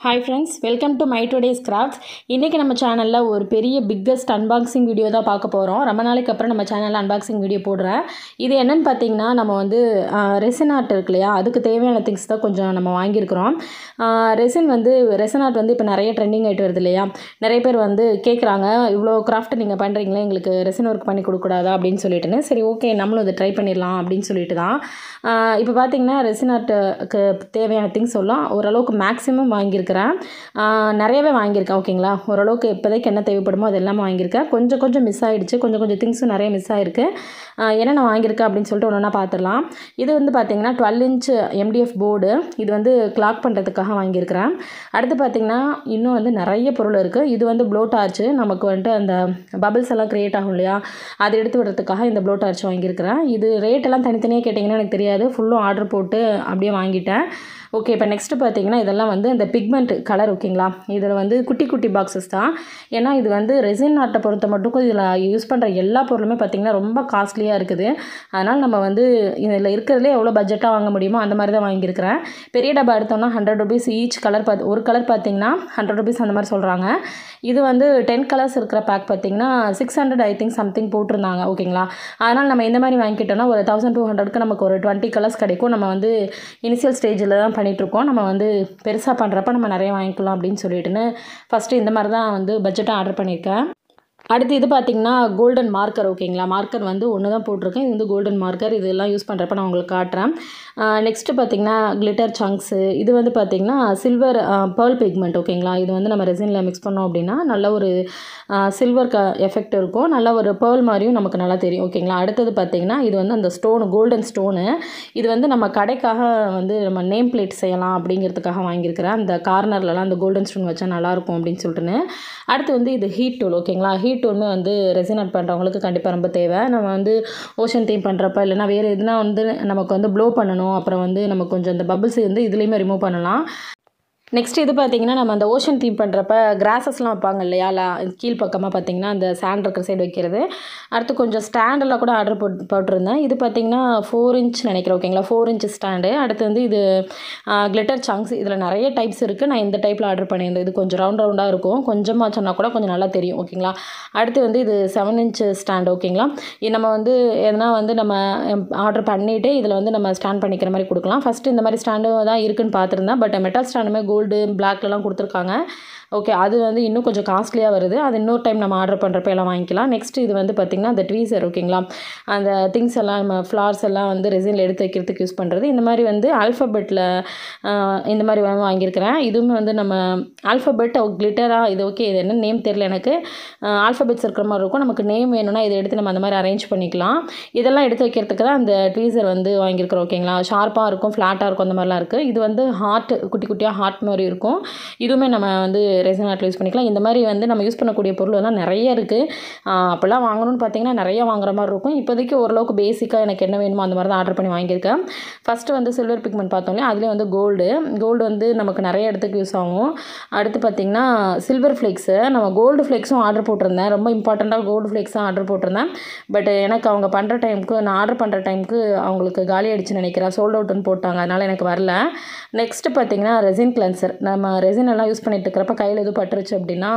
hi friends welcome to my today's crafts இன்றைக்கி நம்ம சேனலில் ஒரு பெரிய பிக்கஸ்ட் அன்பாக்சிங் வீடியோ தான் பார்க்க போகிறோம் ரொம்ப நாளைக்கு அப்புறம் நம்ம சேனலில் அன்பாக்சிங் வீடியோ போடுறேன் இது என்னென்னு பார்த்தீங்கன்னா நம்ம வந்து ரெசின் ஆர்ட் இருக்கு இல்லையா அதுக்கு தேவையான திங்ஸ் தான் கொஞ்சம் நம்ம வாங்கியிருக்கிறோம் ரெசின் வந்து ரெசின் ஆர்ட் வந்து இப்போ நிறைய ட்ரெண்டிங் ஆகிட்டு வருது இல்லையா நிறைய பேர் வந்து கேட்குறாங்க இவ்வளோ கிராஃப்ட் நீங்கள் பண்ணுறீங்களே எங்களுக்கு ரெசின் ஒர்க் பண்ணி கொடுக்கூடாதா அப்படின்னு சொல்லிட்டுன்னு சரி ஓகே நம்மளும் இதை ட்ரை பண்ணிடலாம் அப்படின்னு சொல்லிட்டு தான் இப்போ பார்த்தீங்கன்னா ரெசின் ஆர்ட்டுக்கு தேவையான திங்ஸ் எல்லாம் ஓரளவுக்கு மேக்ஸிமம் வாங்கியிருக்கிறேன் நிறையவே வாங்கியிருக்கேன் ஓகேங்களா ஓரளவுக்கு இப்போதைக்கு என்ன தேவைப்படுமோ அது எல்லாமே வாங்கியிருக்கேன் கொஞ்சம் கொஞ்சம் மிஸ் ஆகிடுச்சு கொஞ்சம் கொஞ்சம் திங்ஸும் நிறைய மிஸ் ஆகிருக்கு என்னென்ன வாங்கியிருக்கேன் அப்படின்னு சொல்லிட்டு ஒன்று ஒன்றா பார்த்துடலாம் இது வந்து பார்த்திங்கன்னா டுவெல் இன்ச் எம்டிஎஃப் போர்டு இது வந்து கிளாக் பண்ணுறதுக்காக வாங்கியிருக்கிறேன் அடுத்து பார்த்திங்கன்னா இன்னும் வந்து நிறைய பொருள் இருக்குது இது வந்து ப்ளோ டார்ச்சு நமக்கு வந்துட்டு அந்த பபிள்ஸ் எல்லாம் க்ரியேட் ஆகும் இல்லையா அதை எடுத்து விடுறதுக்காக இந்த ப்ளோ டார்ச் வாங்கியிருக்கிறேன் இது ரேட்டெல்லாம் தனித்தனியாக கேட்டிங்கன்னா எனக்கு தெரியாது ஃபுல்லும் ஆர்டர் போட்டு அப்படியே வாங்கிட்டேன் ஓகே இப்போ நெக்ஸ்ட்டு பார்த்தீங்கன்னா இதெல்லாம் வந்து இந்த பிக்மெண்ட் கலர் ஓகேங்களா இதில் வந்து குட்டி குட்டி பாக்ஸஸ் தான் ஏன்னா இது வந்து ரெசின் ஆர்ட்டை பொறுத்த மட்டும் இதில் யூஸ் பண்ணுற எல்லா பொருளுமே பார்த்திங்கன்னா ரொம்ப காஸ்ட்லியாக இருக்குது அதனால் நம்ம வந்து இதில் இருக்கிறதுலே எவ்வளோ பட்ஜெட்டாக வாங்க முடியுமோ அந்த மாதிரி தான் வாங்கியிருக்கிறேன் பெரிய டப்பா எடுத்தோம்னா ஹண்ட்ரட் ருபீஸ் ஈச் கலர் பார்த்து ஒரு கலர் பார்த்திங்கன்னா ஹண்ட்ரட் ருபீஸ் அந்த மாதிரி சொல்கிறாங்க இது வந்து டென் கலர்ஸ் இருக்கிற பேக் பார்த்திங்கன்னா six hundred I think something போட்டிருந்தாங்க ஓகேங்களா அதனால் நம்ம இந்த மாதிரி வாங்கிக்கிட்டோம்னா ஒரு தௌசண்ட் டூ ஹண்ட்ரட்க்கு நமக்கு ஒரு டுவெண்ட்டி கலர்ஸ் கிடைக்கும் நம்ம வந்து இனிஷியல் ஸ்டேஜில் தான் பண்ணிகிட்ருக்கோம் நம்ம வந்து பெருசாக பண்ணுறப்ப நம்ம நிறைய வாங்கிக்கலாம் அப்படின்னு சொல்லிட்டுன்னு ஃபஸ்ட்டு இந்த மாதிரி தான் வந்து பட்ஜெட்டாக ஆர்டர் பண்ணியிருக்கேன் அடுத்து இது பார்த்திங்கன்னா கோல்டன் மார்க்கர் ஓகேங்களா மார்க்கர் வந்து ஒன்று தான் போட்டிருக்கேன் இது வந்து கோல்டன் மார்க்கர் இதெல்லாம் யூஸ் பண்ணுறப்ப நான் உங்களுக்கு காட்டுறேன் நெக்ஸ்ட்டு பார்த்திங்கன்னா கிளிட்டர் சங்க்ஸு இது வந்து பார்த்திங்கன்னா சில்வர் பேர்ல் பிக்மெண்ட் ஓகேங்களா இது வந்து நம்ம ரெசினில் மிக்ஸ் பண்ணோம் அப்படின்னா நல்ல ஒரு சில்வர் க எஃபெக்ட் இருக்கும் நல்ல ஒரு பேர்ல் மாதிரியும் நமக்கு நல்லா தெரியும் ஓகேங்களா அடுத்தது பார்த்திங்கன்னா இது வந்து அந்த ஸ்டோனு கோல்டன் ஸ்டோனு இது வந்து நம்ம கடைக்காக வந்து நம்ம நேம் பிளேட் செய்யலாம் அப்படிங்கிறதுக்காக வாங்கியிருக்கிறேன் அந்த கார்னர்லலாம் அந்த கோல்டன் ஸ்டோன் வச்சா நல்லாயிருக்கும் அப்படின்னு சொல்லிட்டுன்னு அடுத்து வந்து இது ஹீட் டூல் ஓகேங்களா ஹீட் டூலுமே வந்து ரெசினட் பண்ணுறவங்களுக்கு கண்டிப்பாக ரொம்ப தேவை நம்ம வந்து ஓஷன் தீம் பண்ணுறப்ப இல்லைனா வேறு எதுனா வந்து நமக்கு வந்து ப்ளோ பண்ணணும் அப்புறம் வந்து நம்ம கொஞ்சம் அந்த பபிள்ஸ் வந்து இதுலேயுமே ரிமூவ் பண்ணலாம் நெக்ஸ்ட் இது பார்த்திங்கன்னா நம்ம அந்த ஓஷன் தீம் பண்ணுறப்ப கிராஸஸ்லாம் வைப்பாங்க இல்லையா கீழ் பக்கமாக பார்த்திங்கன்னா அந்த ஸ்டாண்ட் இருக்கிற சைடு வைக்கிறது அடுத்து கொஞ்சம் ஸ்டாண்டெல்லாம் கூட ஆர்டர் போட்டு போட்டிருந்தேன் இது பார்த்திங்கன்னா ஃபோர் இன்ச் நினைக்கிறேன் ஓகேங்களா ஃபோர் இன்ச் ஸ்டாண்டு அடுத்து வந்து இது கிளிட்டர் சங்க்ஸ் இதில் நிறைய டைப்ஸ் இருக்குது நான் இந்த டைப்பில் ஆர்டர் பண்ணியிருந்தேன் இது கொஞ்சம் ரவுண்ட் ரவுண்டாக இருக்கும் கொஞ்சமாக சொன்னால் கூட கொஞ்சம் நல்லா தெரியும் ஓகேங்களா அடுத்து வந்து இது செவன் இன்ச் ஸ்டாண்ட் ஓகேங்களா இது நம்ம வந்து எதனா வந்து நம்ம ஆர்டர் பண்ணிவிட்டு இதில் வந்து நம்ம ஸ்டாண்ட் பண்ணிக்கிற மாதிரி கொடுக்கலாம் ஃபஸ்ட்டு இந்த மாதிரி ஸ்டாண்டு தான் இருக்குதுன்னு பார்த்துருந்தேன் பட் மெட்டல் ஸ்டாண்டுமே கோல்டு பிளாக்லலாம் கொடுத்துருக்காங்க ஓகே அது வந்து இன்னும் கொஞ்சம் காஸ்ட்லியாக வருது அது இன்னொரு டைம் நம்ம ஆர்டர் பண்ணுறப்ப எல்லாம் வாங்கிக்கலாம் நெக்ஸ்ட் இது வந்து பார்த்திங்கன்னா அந்த ட்வீசர் ஓகேங்களா அந்த திங்ஸ் எல்லாம் நம்ம ஃப்ளார்ஸ் எல்லாம் வந்து ரெசினில் எடுத்து வைக்கிறதுக்கு யூஸ் பண்ணுறது இந்த மாதிரி வந்து ஆல்ஃபபெட்டில் இந்த மாதிரி வாங்கியிருக்கிறேன் இதுவுமே வந்து நம்ம ஆல்ஃபபெட் கிளிட்டராக இது ஓகே இது என்ன நேம் தெரில எனக்கு ஆல்ஃபபெட்ஸ் இருக்கிற மாதிரி இருக்கும் நமக்கு நேம் வேணும்னா இதை எடுத்து நம்ம அந்த மாதிரி அரேஞ்ச் பண்ணிக்கலாம் இதெல்லாம் எடுத்து வைக்கிறதுக்கு தான் அந்த ட்வீசர் வந்து வாங்கியிருக்கிறோம் ஓகேங்களா ஷார்ப்பாக இருக்கும் ஃப்ளாட்டாக இருக்கும் அந்த மாதிரிலாம் இருக்குது இது வந்து ஹார்ட் குட்டி குட்டியாக ஹார்ட் மாதிரி இருக்கும் இதுவுமே நம்ம வந்து ரெசன் ஆர்ட்டில் யூஸ் பண்ணிக்கலாம் இந்த மாதிரி வந்து நம்ம யூஸ் பண்ணக்கூடிய பொருள் வந்து நிறைய இருக்குது அப்போல்லாம் வாங்கணும்னு பார்த்தீங்கன்னா நிறைய வாங்குற மாதிரி இருக்கும் இப்போதைக்கு ஓரளவுக்கு பேசிக்காக எனக்கு என்ன வேணுமோ அந்த மாதிரி தான் ஆர்டர் பண்ணி வாங்கியிருக்கேன் ஃபஸ்ட்டு வந்து சில்வர் பிக்மெண்ட் பார்த்தோம்லே அதுலேயே வந்து கோல்டு கோல்டு வந்து நமக்கு நிறைய இடத்துக்கு யூஸ் ஆகும் அடுத்து பார்த்திங்கன்னா சில்வர் ஃப்ளேக்ஸு நம்ம கோல்டு ஃப்ளேக்ஸும் ஆர்டர் போட்டிருந்தேன் ரொம்ப இம்பார்ட்டண்ட்டாக கோல்டு ஃப்ளேக்ஸும் ஆர்டர் போட்டிருந்தேன் பட் எனக்கு அவங்க பண்ணுற டைமுக்கு நான் ஆர்டர் பண்ணுற டைமுக்கு அவங்களுக்கு காலி ஆகிடுச்சுன்னு நினைக்கிறேன் சோல்ட் அவுட்டுன்னு போட்டாங்க அதனால் எனக்கு வரல நெக்ஸ்ட்டு பார்த்திங்கன்னா ரெசின் கிளென்சர் நம்ம ரெசின் எல்லாம் யூஸ் பண்ணிட்டு இருக்கிறப்ப கையில் எதுவும் பட்டுருச்சு அப்படின்னா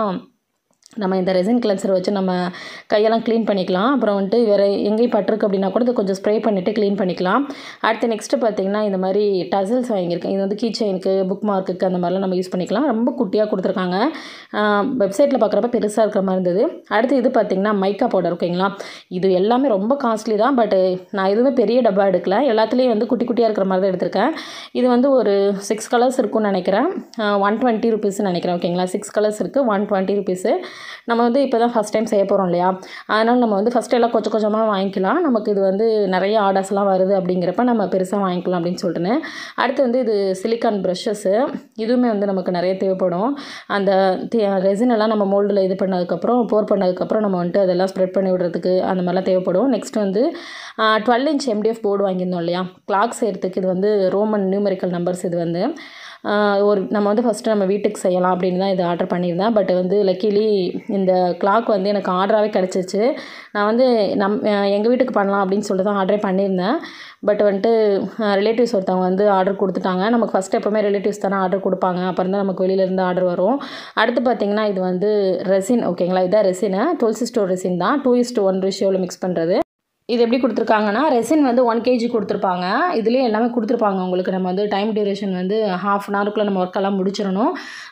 நம்ம இந்த ரெசின் கிளென்சர் வச்சு நம்ம கையெல்லாம் க்ளீன் பண்ணிக்கலாம் அப்புறம் வந்துட்டு வேறு எங்கேயும் பட்டிருக்கு அப்படின்னா கூட இது கொஞ்சம் ஸ்ப்ரே பண்ணிவிட்டு க்ளீன் பண்ணிக்கலாம் அடுத்து நெக்ஸ்ட்டு பார்த்திங்கன்னா இந்த மாதிரி டசில்ஸ் வாங்கியிருக்கேன் இது வந்து கீ செயினுக்கு புக் மார்க்குக்கு அந்த மாதிரிலாம் நம்ம யூஸ் பண்ணிக்கலாம் ரொம்ப குட்டியாக கொடுத்துருக்காங்க வெப்சைட்டில் பார்க்குறப்ப பெருசாக இருக்கிற மாதிரி இருந்தது அடுத்து இது பார்த்திங்கன்னா மைக்கா பவுடர் ஓகேங்களா இது எல்லாமே ரொம்ப காஸ்ட்லி தான் பட் நான் எதுவுமே பெரிய டப்பா எடுக்கல எல்லாத்துலேயும் வந்து குட்டி குட்டியாக இருக்கிற மாதிரி தான் எடுத்திருக்கேன் இது வந்து ஒரு சிக்ஸ் கலர்ஸ் இருக்கும்னு நினைக்கிறேன் ஒன் டுவெண்ட்டி ருபீஸ் நினைக்கிறேன் ஓகேங்களா சிக்ஸ் கலர்ஸ் இருக்குது ஒன் டுவெண்ட்டி ருபீஸு நம்ம வந்து இப்போ தான் ஃபஸ்ட் டைம் செய்ய போகிறோம் இல்லையா அதனால் நம்ம வந்து ஃபஸ்ட்டு எல்லாம் கொஞ்சம் கொஞ்சமாக வாங்கிக்கலாம் நமக்கு இது வந்து நிறைய ஆர்டர்ஸ்லாம் வருது அப்படிங்கிறப்ப நம்ம பெருசாக வாங்கிக்கலாம் அப்படின்னு சொல்லிட்டுன்னு அடுத்து வந்து இது சிலிக்கான் ப்ரஷஸ்ஸு இதுவுமே வந்து நமக்கு நிறைய தேவைப்படும் அந்த ரெசின் எல்லாம் நம்ம மோல்டில் இது பண்ணதுக்கப்புறம் போர் பண்ணதுக்கப்புறம் நம்ம வந்துட்டு அதெல்லாம் ஸ்ப்ரெட் பண்ணி விடுறதுக்கு அந்த மாதிரிலாம் தேவைப்படும் நெக்ஸ்ட் வந்து டுவெல் இன்ச் எம்டிஎஃப் போர்டு வாங்கியிருந்தோம் இல்லையா கிளாக் செய்கிறதுக்கு இது வந்து ரோமன் நியூமெரிக்கல் நம்பர்ஸ் இது வந்து ஆஹ் ஒரு நம்ம வந்து ஃபஸ்ட்டு நம்ம வீட்டுக்கு செய்யலாம் அப்படின்னு தான் இது ஆர்டர் பண்ணியிருந்தேன் பட் வந்து லக்கிலி இந்த கிளாக் வந்து எனக்கு ஆர்டராகவே கிடச்சிச்சு நான் வந்து நம் எங்கள் வீட்டுக்கு பண்ணலாம் அப்படின்னு சொல்லிட்டு தான் ஆர்டரே பண்ணியிருந்தேன் பட் வந்துட்டு ரிலேட்டிவ்ஸ் ஒருத்தவங்க வந்து ஆர்டர் கொடுத்துட்டாங்க நமக்கு ஃபஸ்ட்டு எப்போவுமே ரிலேட்டிவ்ஸ் தானே ஆர்டர் கொடுப்பாங்க அப்புறம் தான் நமக்கு வெளியிலேருந்து ஆர்டர் வரும் அடுத்து பார்த்திங்கன்னா இது வந்து ரெசின் ஓகேங்களா இதான் ரெசினு துளசி ஸ்டோர் ரெசின் தான் டூ இஸ் டூ ஒன் ரேஷியோவில் மிக்ஸ் பண்ணுறது இது எப்படி கொடுத்துருக்காங்கன்னா ரெசின் வந்து ஒன் கேஜி கொடுத்துருப்பாங்க இதுலேயே எல்லாமே கொடுத்துருப்பாங்க உங்களுக்கு நம்ம வந்து டைம் டியூரேஷன் வந்து ஹாஃப் அன் ஹவருக்குள்ளே நம்ம ஒர்க்கெல்லாம் முடிச்சிடணும்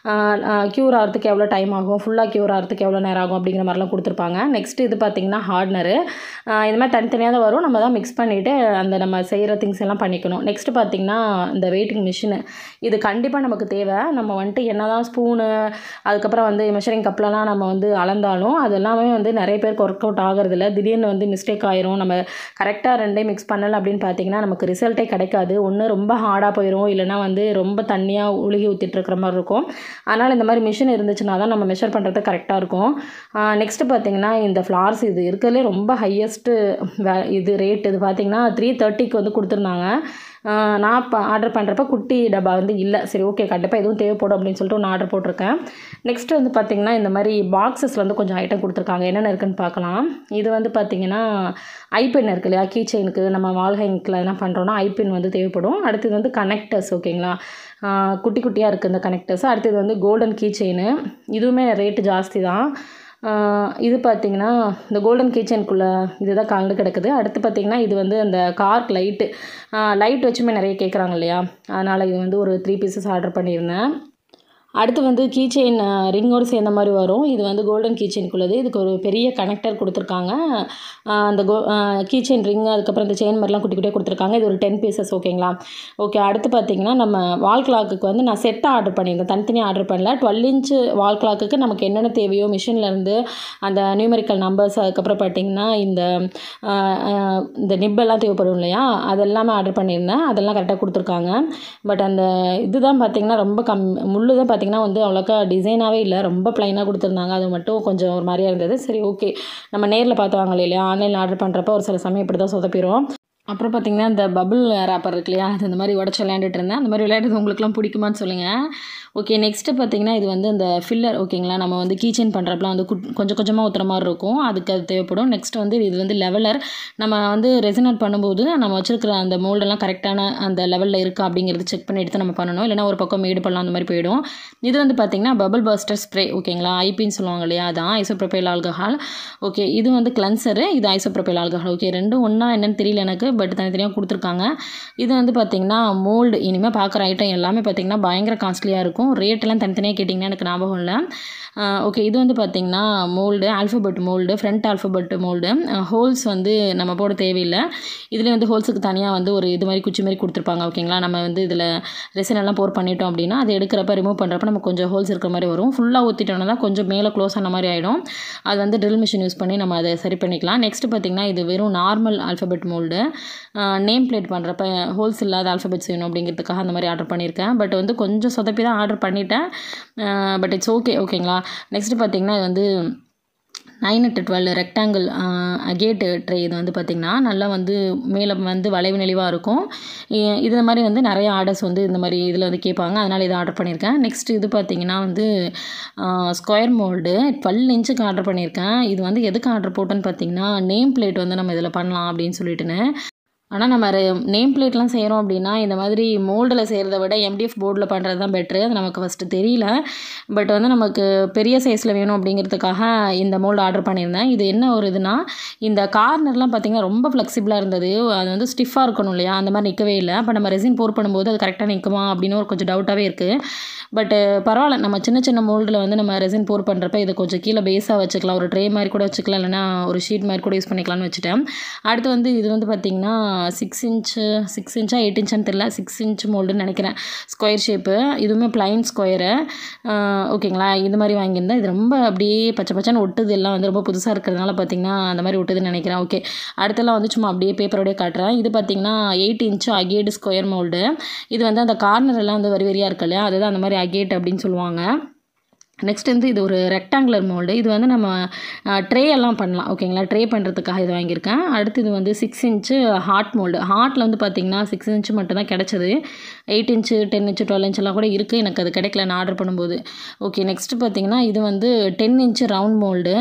க்யூர் ஆகிறதுக்கு எவ்வளோ டைம் ஆகும் ஃபுல்லாக க்யூர் ஆகிறதுக்கு எவ்வளோ நேரம் ஆகும் அப்படிங்கிற மாதிரிலாம் கொடுத்துருப்பாங்க நெக்ஸ்ட் இது பார்த்திங்கன்னா ஹார்ட்னரு இது மாதிரி தனித்தனியாக தான் வரும் நம்ம தான் மிக்ஸ் பண்ணிவிட்டு அந்த நம்ம செய்கிற திங்ஸ் எல்லாம் பண்ணிக்கணும் நெக்ஸ்ட் பார்த்திங்கன்னா இந்த வெயிட்டிங் மிஷினு இது கண்டிப்பாக நமக்கு தேவை நம்ம வந்துட்டு என்ன தான் ஸ்பூனு அதுக்கப்புறம் வந்து மெஷரிங் கப்லலாம் நம்ம வந்து அளந்தாலும் அது எல்லாமே வந்து நிறைய பேருக்கு ஒர்க் அவுட் ஆகிறதில்ல திடீர்னு வந்து மிஸ்டேக் ஆயிரும் நம்ம கரெக்டாக ரெண்டையும் மிக்ஸ் பண்ணலை அப்படின்னு பார்த்தீங்கன்னா நமக்கு ரிசல்ட்டே கிடைக்காது ஒன்று ரொம்ப ஹார்டாக போயிடும் இல்லைனா வந்து ரொம்ப தண்ணியாக உழுகி ஊற்றிட்டு இருக்கிற மாதிரி இருக்கும் அதனால் இந்த மாதிரி மிஷின் இருந்துச்சுன்னா தான் நம்ம மெஷர் பண்ணுறது கரெக்டாக இருக்கும் நெக்ஸ்ட்டு பார்த்தீங்கன்னா இந்த ஃப்ளார்ஸ் இது இருக்கிறதுலே ரொம்ப ஹையஸ்ட்டு வே இது ரேட் இது பார்த்தீங்கன்னா த்ரீ தேர்ட்டிக்கு வந்து கொடுத்துருந்தாங்க ஆஹ் நான் இப்போ ஆர்டர் பண்ணுறப்ப குட்டி டப்பா வந்து இல்லை சரி ஓகே கண்டிப்பாக எதுவும் தேவைப்படும் அப்படின்னு சொல்லிட்டு ஒன்று ஆர்டர் போட்டிருக்கேன் நெக்ஸ்ட் வந்து பார்த்திங்கன்னா இந்த மாதிரி பாக்ஸஸ் வந்து கொஞ்சம் ஐட்டம் கொடுத்துருக்காங்க என்னென்ன இருக்குன்னு பார்க்கலாம் இது வந்து பார்த்திங்கன்னா ஐபென் இருக்கு இல்லையா கீ செயினுக்கு நம்ம வால் ஹேங்கில் எதனா பண்ணுறோன்னா ஐபென் வந்து தேவைப்படும் அடுத்தது வந்து கனெக்டர்ஸ் ஓகேங்களா ஆஹ் குட்டி குட்டியாக இருக்குது இந்த கனெக்டர்ஸ் அடுத்தது வந்து கோல்டன் கீ செயின் இதுவுமே ரேட்டு ஜாஸ்தி தான் ஆஹ் இது பார்த்திங்கன்னா இந்த கோல்டன் கிச்சனுக்குள்ளே இதுதான் கலந்து கிடக்குது அடுத்து பார்த்திங்கன்னா இது வந்து அந்த கார்க் லைட்டு லைட் வச்சுமே நிறைய கேட்குறாங்க இல்லையா அதனால் இது வந்து ஒரு த்ரீ பீசஸ் ஆர்டர் பண்ணியிருந்தேன் அடுத்து வந்து கீ செயின் ரிங்கோடு சேர்ந்த மாதிரி வரும் இது வந்து கோல்டன் கீ செயின்குள்ளது இதுக்கு ஒரு பெரிய கனெக்டர் கொடுத்துருக்காங்க ஆஹ் அந்த கோ கீ செயின் ரிங் அதுக்கப்புறம் இந்த செயின் மாதிரிலாம் குட்டி குட்டியாக கொடுத்துருக்காங்க இது ஒரு டென் பீசஸ் ஓகேங்களா ஓகே அடுத்து பார்த்தீங்கன்னா நம்ம வால் கிளாக்குக்கு வந்து நான் செட்டாக ஆர்டர் பண்ணியிருந்தேன் தனித்தனியாக ஆர்டர் பண்ணல டுவெல் இன்ச்சு வால் கிளாக்குக்கு நமக்கு என்னென்ன தேவையோ மிஷின்லேருந்து அந்த நியூமெரிக்கல் நம்பர்ஸ் அதுக்கப்புறம் பார்த்தீங்கன்னா இந்த ஆஹ் ஆஹ் இந்த நிப்பெல்லாம் தேவைப்படும் இல்லையா அதெல்லாமே ஆர்டர் பண்ணியிருந்தேன் அதெல்லாம் கரெக்டாக கொடுத்துருக்காங்க பட் அந்த இதுதான் பார்த்தீங்கன்னா ரொம்ப கம் முள்ளு தான் பார்த்தீங்கன்னா வந்து அவ்வளோக்கா டிசைனாகவே இல்லை ரொம்ப ப்ளைனாக கொடுத்துருந்தாங்க அது மட்டும் கொஞ்சம் ஒரு மாதிரியா இருந்தது சரி ஓகே நம்ம நேரில் பார்த்து வாங்கல இல்லையா ஆன்லைனில் ஆர்டர் பண்ணுறப்ப ஒரு சில சமயம் இப்படி தான் சொதப்பிடும் அப்புறம் பார்த்தீங்கன்னா இந்த பபுள் ரேப்பர் இருக்கு இல்லையா அது இந்த மாதிரி உடச்சி விளையாண்டுட்டு இருந்தேன் அந்த மாதிரி விளையாடுறது உங்களுக்குலாம் பிடிக்குமான்னு சொல்லுங்கள் ஓகே நெக்ஸ்ட்டு பார்த்தீங்கன்னா இது வந்து இந்த ஃபில்லர் ஓகேங்களா நம்ம வந்து கீச்சன் பண்ணுறப்பலாம் வந்து குட்- கொஞ்சம் கொஞ்சமாக ஊற்றுற மாதிரி இருக்கும் அதுக்கு அது தேவைப்படும் நெக்ஸ்ட் வந்து இது வந்து லெவலர் நம்ம வந்து ரெசினேட் பண்ணும்போது நம்ம வச்சிருக்கிற அந்த மோல்டெல்லாம் கரெக்டான அந்த லெவலில் இருக்கா அப்படிங்கிறது செக் பண்ணி எடுத்து நம்ம பண்ணணும் இல்லைனா ஒரு பக்கம் மேடு பண்ணலாம் அந்த மாதிரி போயிடும் இது வந்து பார்த்திங்கன்னா பபிள் பஸ்டர் ஸ்ப்ரே ஓகேங்களா ஐபின்னு சொல்லுவாங்க இல்லையா அதான் ஐசோப்ரோபைல் ஆல்கஹால் ஓகே இது வந்து கிளன்சரு இது ஐசோப்ரோபைல் ஆல்கஹால் ஓகே ரெண்டும் ஒன்றா என்னன்னு தெரியல எனக்கு பட் தனித்தனியாக கொடுத்துருக்காங்க இது வந்து பார்த்திங்கன்னா மோல்டு இனிமேல் பார்க்குற ஐட்டம் எல்லாமே பார்த்திங்கன்னா பயங்கர காஸ்ட்லியாக இருக்கும் ரேட்டெல்லாம் தனித்தனியாக கேட்டிங்கன்னா எனக்கு ஞாபகம் இல்லை ஓகே இது வந்து பார்த்திங்கன்னா mould alphabet mould front alphabet mould holes வந்து நம்ம போட தேவையில்லை இதுலேயே வந்து ஹோல்ஸுக்கு தனியாக வந்து ஒரு இது மாதிரி குச்சி மாதிரி கொடுத்துருப்பாங்க ஓகேங்களா நம்ம வந்து இதில் ரெசின் எல்லாம் போர் பண்ணிட்டோம் அப்படின்னா அது எடுக்கிறப்ப ரிமூவ் பண்ணுறப்ப நம்ம கொஞ்சம் ஹோல்ஸ் இருக்கிற மாதிரி வரும் ஃபுல்லாக ஊற்றிட்டோம்னா தான் கொஞ்சம் மேலே க்ளோஸ் ஆன மாதிரி ஆகிடும் அது வந்து ட்ரில் மிஷின் யூஸ் பண்ணி நம்ம அதை சரி பண்ணிக்கலாம் நெக்ஸ்ட் பார்த்திங்கன்னா இது வெறும் normal alphabet mould name plate பண்ணுறப்ப ஹோல்ஸ் இல்லாத ஆல்ஃபபெட்ஸ் வேணும் அப்படிங்கிறதுக்காக அந்த மாதிரி ஆர்டர் பண்ணியிருக்கேன் பட் வந்து கொஞ்சம் சொதப்பி தான் ஆர்டர் பண்ணிட்டேன் பட் இட்ஸ் ஓகே ஓகேங்களா நெக்ஸ்ட் பார்த்திங்கன்னா இது வந்து நைன் டு டுவெல் ரெக்டாங்கிள் கேட்டு ட்ரே இது வந்து பார்த்திங்கன்னா நல்லா வந்து மேலே வந்து வளைவு நெளிவாக இருக்கும் இ- இது மாதிரி வந்து நிறைய ஆர்டர்ஸ் வந்து இந்த மாதிரி இதில் வந்து கேட்பாங்க அதனால் இதை ஆர்டர் பண்ணியிருக்கேன் நெக்ஸ்ட் இது பார்த்திங்கன்னா வந்து ஸ்கொயர் மோல்டு டுவெல் இன்ச்சுக்கு ஆர்டர் பண்ணியிருக்கேன் இது வந்து எதுக்கு ஆர்டர் போட்டேன்னு பார்த்தீங்கன்னா நேம் பிளேட் வந்து நம்ம இதில் பண்ணலாம் அப்படின்னு சொல்லிட்டுன்னு ஆனால் நம்ம நேம் பிளேட்லாம் செய்கிறோம் அப்படின்னா இந்த மாதிரி மோல்டில் செய்கிறத விட எம்டிஎஃப் போர்டில் பண்ணுறது தான் பெட்ரு அது நமக்கு ஃபஸ்ட்டு தெரியல பட் வந்து நமக்கு பெரிய சைஸில் வேணும் அப்படிங்கிறதுக்காக இந்த மோல்டு ஆர்டர் பண்ணியிருந்தேன் இது என்ன ஒரு இதுனா இந்த கார்னர்லாம் பார்த்திங்கன்னா ரொம்ப ஃப்ளெக்சிபிளாக இருந்தது அது வந்து ஸ்டிஃபாக இருக்கணும் இல்லையா அந்த மாதிரி நிற்கவே இல்லை அப்போ நம்ம ரெசின் போர் பண்ணும்போது அது கரெக்டாக நிற்குமா அப்படின்னு ஒரு கொஞ்சம் டவுட்டாகவே இருக்குது பட் பரவாயில்ல நம்ம சின்ன சின்ன மோல்டில் வந்து நம்ம ரெசின் போர் பண்ணுறப்ப இதை கொஞ்சம் கீழே பேஸாக வச்சுக்கலாம் ஒரு ட்ரே மாதிரி கூட வச்சுக்கலாம் இல்லைனா ஒரு ஷீட் மாதிரி கூட யூஸ் பண்ணிக்கலாம்னு வச்சுட்டேன் அடுத்து வந்து இது வந்து பார்த்திங்கன்னா சிக்ஸ் இன்ச்சு சிக்ஸ் இன்ச்சா எயிட் இன்ச்சான்னு தெரியல சிக்ஸ் இன்ச் மோல்டுன்னு நினைக்கிறேன் ஸ்கொயர் ஷேப்பு இதுவுமே பிளைன் ஸ்கொயரு ஓகேங்களா இது மாதிரி வாங்கியிருந்தேன் இது ரொம்ப அப்படியே பச்சை பச்சைன்னு ஒட்டுது எல்லாம் வந்து ரொம்ப புதுசாக இருக்கிறதுனால பார்த்திங்கன்னா அந்த மாதிரி ஒட்டுதுன்னு நினைக்கிறேன் ஓகே அடுத்தெல்லாம் வந்து சும்மா அப்படியே பேப்பரோடய காட்டுறேன் இது பார்த்திங்கன்னா eight inch agate square mould இது வந்து அந்த கார்னர் எல்லாம் வந்து வரி வரியாக இருக்கு இல்லையா அதுதான் அந்த மாதிரி அகேட் அப்படின்னு சொல்லுவாங்க நெக்ஸ்ட் வந்து இது ஒரு ரெக்டாங்குலர் மோல்டு இது வந்து நம்ம ட்ரே எல்லாம் பண்ணலாம் ஓகேங்களா ட்ரே பண்ணுறதுக்காக இது வாங்கியிருக்கேன் அடுத்து இது வந்து சிக்ஸ் இன்ச்சு ஹார்ட் மோல்டு ஹார்ட்டில் வந்து பார்த்திங்கன்னா சிக்ஸ் இன்ச்சு மட்டும் தான் கிடச்சிது eight inch ten inch twelve இன்ச்செல்லாம் கூட இருக்குது எனக்கு அது கிடைக்கல நான் ஆர்டர் பண்ணும்போது ஓகே நெக்ஸ்ட்டு பார்த்தீங்கன்னா இது வந்து ten inch round mould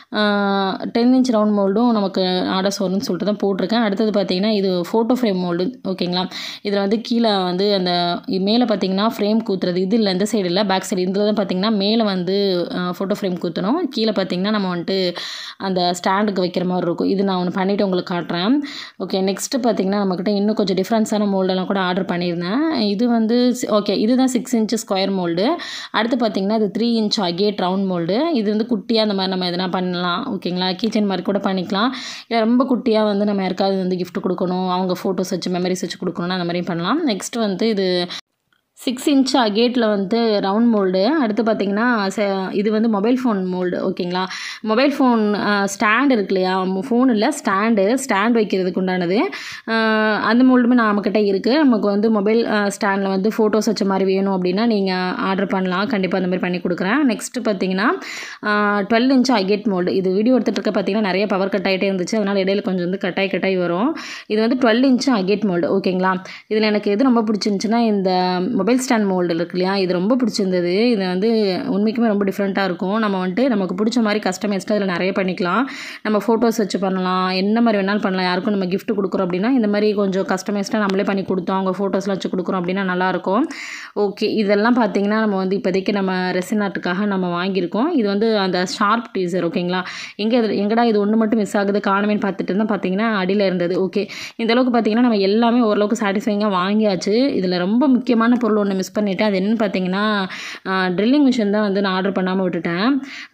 ten inch round மோல்டும் நமக்கு ஆர்டர்ஸ் வரும்னு சொல்லிட்டு தான் போட்டிருக்கேன் அடுத்தது பார்த்தீங்கன்னா இது ஃபோட்டோ ஃப்ரேம் மோல்டு ஓகேங்களா இதில் வந்து கீழே வந்து அந்த மேலே பார்த்தீங்கன்னா ஃப்ரேம் கூத்துறது இது இல்லை இந்த சைடு இல்லை பேக் சைடு இதில் தான் பார்த்தீங்கன்னா மேலே வந்து ஃபோட்டோ ஃப்ரேம் கூத்தணும் கீழே பார்த்தீங்கன்னா நம்ம வந்துட்டு அந்த ஸ்டாண்டுக்கு வைக்கிற மாதிரி இருக்கும் இது நான் ஒன்று பண்ணிவிட்டு உங்களுக்கு காட்டுறேன் ஓகே நெக்ஸ்ட்டு பார்த்தீங்கன்னா நம்மக்கிட்ட இன்னும் கொஞ்சம் டிஃப்ரென்ஸான மோல்டெல்லாம் கூட ஆர்டர் பண்ணியிருந்தேன் இது வந்து ஓகே இதுதான் சிக்ஸ் இன்ச்சு ஸ்கொயர் மோல்டு அடுத்து பார்த்தீங்கன்னா இது three inch agate round mould இது வந்து குட்டியாக அந்த மாதிரி நம்ம எதனா பண்ணலாம் ஓகேங்களா கீச்சன் மாதிரி கூட பண்ணிக்கலாம் இல்லை ரொம்ப குட்டியாக வந்து நம்ம யாருக்காவது வந்து gift கொடுக்கணும் அவங்க ஃபோட்டோஸ் வச்சு மெமரிஸ் வச்சு கொடுக்கணும்னா அந்த மாதிரியும் பண்ணலாம் நெக்ஸ்ட் வந்து இது சிக்ஸ் இன்ச் அகேட்டில் வந்து ரவுண்ட் மோல்டு அடுத்து பார்த்தீங்கன்னா ச இது வந்து மொபைல் ஃபோன் மோல்டு ஓகேங்களா மொபைல் ஃபோன் ஸ்டாண்ட் இருக்கு இல்லையா ஃபோன் இல்லை ஸ்டாண்டு ஸ்டாண்ட் வைக்கிறதுக்கு உண்டானது அஹ், அந்த மோல்டுமே நம்மக்கிட்ட இருக்குது நமக்கு வந்து மொபைல் ஸ்டாண்டில் வந்து ஃபோட்டோஸ் வச்ச மாதிரி வேணும் அப்படின்னா நீங்கள் ஆர்டர் பண்ணலாம் கண்டிப்பாக அந்த மாதிரி பண்ணி கொடுக்குறேன் நெக்ஸ்ட்டு பார்த்தீங்கன்னா டுவெல் இன்ச் அகேட் மோல்டு இது வீடியோ எடுத்துகிட்டு இருக்க பார்த்தீங்கன்னா நிறைய பவர் கட் ஆகிட்டே இருந்துச்சு அதனால் இடையில கொஞ்சம் வந்து கட்டாய் கட்டாய் வரும் இது வந்து டுவெல் இன்ச் அகேட் மோல்டு ஓகேங்களா இதில் எனக்கு எது ரொம்ப பிடிச்சிருந்துச்சுன்னா இந்த மொபைல் ஸ்டாண்ட் மோல்டு இருக்கு இல்லையா இது ரொம்ப பிடிச்சிருந்தது இது வந்து உண்மைக்குமே ரொம்ப டிஃப்ரெண்ட்டாக இருக்கும் நம்ம வந்துட்டு நமக்கு பிடிச்ச மாதிரி கஸ்டமைஸ்டாக இதில் நிறைய பண்ணிக்கலாம் நம்ம ஃபோட்டோஸ் வச்சு பண்ணலாம் என்ன மாதிரி வேணாலும் பண்ணலாம் யாருக்கும் நம்ம gift கொடுக்குறோம் அப்படின்னா இந்த மாதிரி கொஞ்சம் கஸ்டமைஸ்டாக நம்மளே பண்ணி கொடுத்தோம் அவங்க ஃபோட்டோஸ்லாம் வச்சு கொடுக்குறோம் அப்படின்னா நல்லாயிருக்கும் ஓகே இதெல்லாம் பார்த்தீங்கன்னா நம்ம வந்து இப்போதைக்கு நம்ம ரெசின் ஆர்ட்டுக்காக நம்ம வாங்கியிருக்கோம் இது வந்து அந்த ஷார்ப் டீசர் ஓகேங்களா எங்கே இது எங்கடா இது ஒன்று மட்டும் மிஸ் ஆகுது காணுமேன்னு பார்த்துட்டு இருந்தால் பார்த்தீங்கன்னா அடியில் இருந்தது ஓகே இந்த அளவுக்கு பார்த்தீங்கன்னா நம்ம எல்லாமே ஓரளவுக்கு சாட்டிஸ்ஃபைங்காக வாங்கியாச்சு இதில் ரொம்ப முக்கியமான பொருள் ஒன்று மிஸ் பண்ணிவிட்டேன் அது என்னன்னு பார்த்தீங்கன்னா ட்ரில்லிங் மிஷின் தான் வந்து நான் ஆர்டர் பண்ணாமல் விட்டுட்டேன்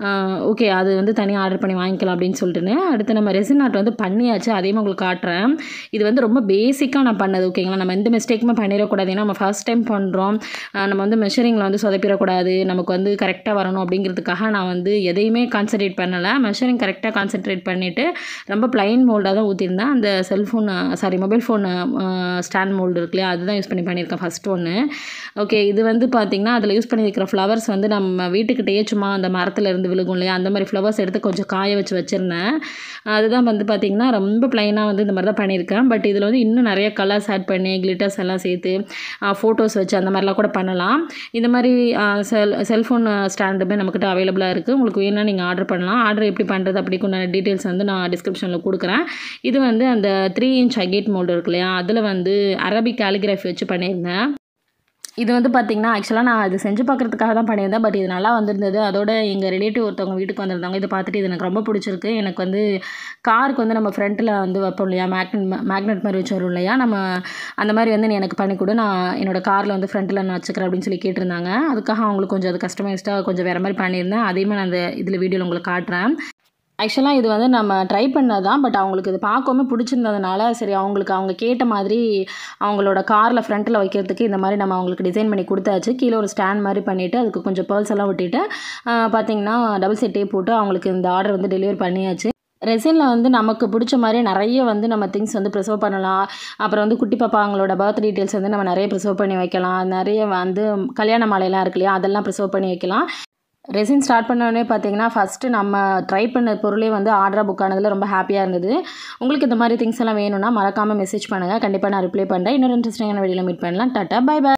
ஓகே அது வந்து தனியாக ஆர்டர் பண்ணி வாங்கிக்கலாம் அப்படின்னு சொல்லிட்டுன்னு அடுத்து நம்ம ரெசின் ஆர்ட் வந்து பண்ணியாச்சு அதையும் உங்களுக்கு காட்டுறேன் இது வந்து ரொம்ப பேசிக்காக நான் பண்ணது ஓகேங்களா நம்ம எந்த மிஸ்டேக்குமே பண்ணிடக்கூடாது ஏன்னா நம்ம ஃபர்ஸ்ட் டைம் பண்ணுறோம் நம்ம வந்து மெஷரிங்கில் வந்து சொதப்பிடக்கூடாது நமக்கு வந்து கரெக்டாக வரணும் அப்படிங்கிறதுக்காக நான் வந்து எதையுமே கான்சன்ட்ரேட் பண்ணலை மெஷரிங் கரெக்டாக கான்சன்ட்ரேட் பண்ணிவிட்டு ரொம்ப ப்ளைன் மோல்டாக தான் ஊற்றிருந்தேன் அந்த cellphone sorry mobile phone stand mould இருக்கு இல்லையா அதுதான் யூஸ் பண்ணி பண்ணியிருக்கேன் ஃபஸ்ட் ஒன்று ஓகே இது வந்து பார்த்திங்கன்னா அதில் யூஸ் பண்ணியிருக்கிற ஃப்ளவர்ஸ் வந்து நம்ம வீட்டுக்கிட்டேயே சும்மா அந்த மரத்துல இருந்து விழுகும் இல்லையா அந்த மாதிரி ஃப்ளவர்ஸ் எடுத்து கொஞ்சம் காய வச்சு வச்சுருந்தேன் அதுதான் வந்து பார்த்திங்கன்னா ரொம்ப ப்ளைனாக வந்து இந்த மாதிரி தான் பண்ணியிருக்கேன் பட் இதில் வந்து இன்னும் நிறைய கலர்ஸ் ஆட் பண்ணி கிளிட்டர்ஸ் எல்லாம் சேர்த்து ஃபோட்டோஸ் வச்சு அந்த மாதிரிலாம் கூட பண்ணலாம் இந்த மாதிரி செல் செல்ஃபோன் ஸ்டாண்டுமே நம்மக்கிட்ட அவைலபிளாக இருக்குது உங்களுக்கு வேணும்னா நீங்கள் ஆர்டர் பண்ணலாம் ஆர்டர் எப்படி பண்ணுறது அப்படிக்குண்டான டீட்டெயில்ஸ் வந்து நான் டிஸ்கிரிப்ஷனில் கொடுக்குறேன் இது வந்து அந்த த்ரீ இன்ச் அகேட் மோல்டு இருக்கு இல்லையா அதில் வந்து அரபிக் கேலிகிராஃபி வச்சு பண்ணியிருந்தேன் இது வந்து பார்த்திங்கன்னா ஆக்சுவலாக நான் இது செஞ்சு பார்க்குறதுக்காக தான் பண்ணியிருந்தேன் பட் இது நல்லா வந்திருந்தது அதோட எங்கள் ரிலேட்டிவ் ஒருத்தவங்க வீட்டுக்கு வந்திருந்தாங்க இதை பார்த்துட்டு இது எனக்கு ரொம்ப பிடிச்சிருக்கு எனக்கு வந்து காருக்கு வந்து நம்ம ஃப்ரண்ட்டில் வந்து வைப்போம் இல்லையா மேக்னெட் மேக்னெட் மாதிரி வச்சு வரும் இல்லையா நம்ம அந்த மாதிரி வந்து நீ எனக்கு பண்ணி கொடு நான் என்னோட காரில் வந்து ஃப்ரண்ட்டில் நான் வச்சுக்கிறேன் அப்படின்னு சொல்லி கேட்டிருந்தாங்க அதுக்காக அவங்களுக்கு கொஞ்சம் அது கஸ்டமைஸ்டாக கொஞ்சம் வேறு மாதிரி பண்ணியிருந்தேன் அதையுமே நான் அந்த இதில் வீடியோவில் உங்களுக்கு காட்டுறேன் ஆக்சுவலாக இது வந்து நம்ம ட்ரை பண்ணது தான் பட் அவங்களுக்கு இது பார்க்கவுமே பிடிச்சிருந்ததுனால சரி அவங்களுக்கு அவங்க கேட்ட மாதிரி அவங்களோட காரில் ஃப்ரண்ட்டில் வைக்கிறதுக்கு இந்த மாதிரி நம்ம அவங்களுக்கு டிசைன் பண்ணி கொடுத்தாச்சு கீழே ஒரு ஸ்டாண்ட் மாதிரி பண்ணிவிட்டு அதுக்கு கொஞ்சம் பேர்ஸ் எல்லாம் விட்டுட்டு பார்த்தீங்கன்னா டபுள் செட்டே போட்டு அவங்களுக்கு இந்த ஆர்டர் வந்து டெலிவரி பண்ணியாச்சு ரெசினில் வந்து நமக்கு பிடிச்ச மாதிரி நிறைய வந்து நம்ம திங்ஸ் வந்து ப்ரிசர்வ் பண்ணலாம் அப்புறம் வந்து குட்டி பாப்பா அவங்களோட பர்த் டீட்டெயில்ஸ் வந்து நம்ம நிறைய ப்ரிசர்வ் பண்ணி வைக்கலாம் நிறைய வந்து கல்யாண மாலையெல்லாம் இருக்கு இல்லையா அதெல்லாம் ப்ரிசர்வ் பண்ணி வைக்கலாம் ரெசின் ஸ்டார்ட் பண்ணோடனே பார்த்தீங்கன்னா ஃபஸ்ட்டு நம்ம ட்ரை பண்ண பொருளே வந்து ஆர்டராக புக் ஆனதில் ரொம்ப ஹாப்பியாக இருந்தது உங்களுக்கு இந்த மாதிரி திங்ஸ் எல்லாம் வேணும்னா மறக்காமல் மெசேஜ் பண்ணுங்கள் கண்டிப்பாக நான் ரிப்ளை பண்ணுறேன் இன்னொரு இன்ட்ரெஸ்டிங்கான வீடியோவில் மீட் பண்ணலாம் டாட்டா பை பை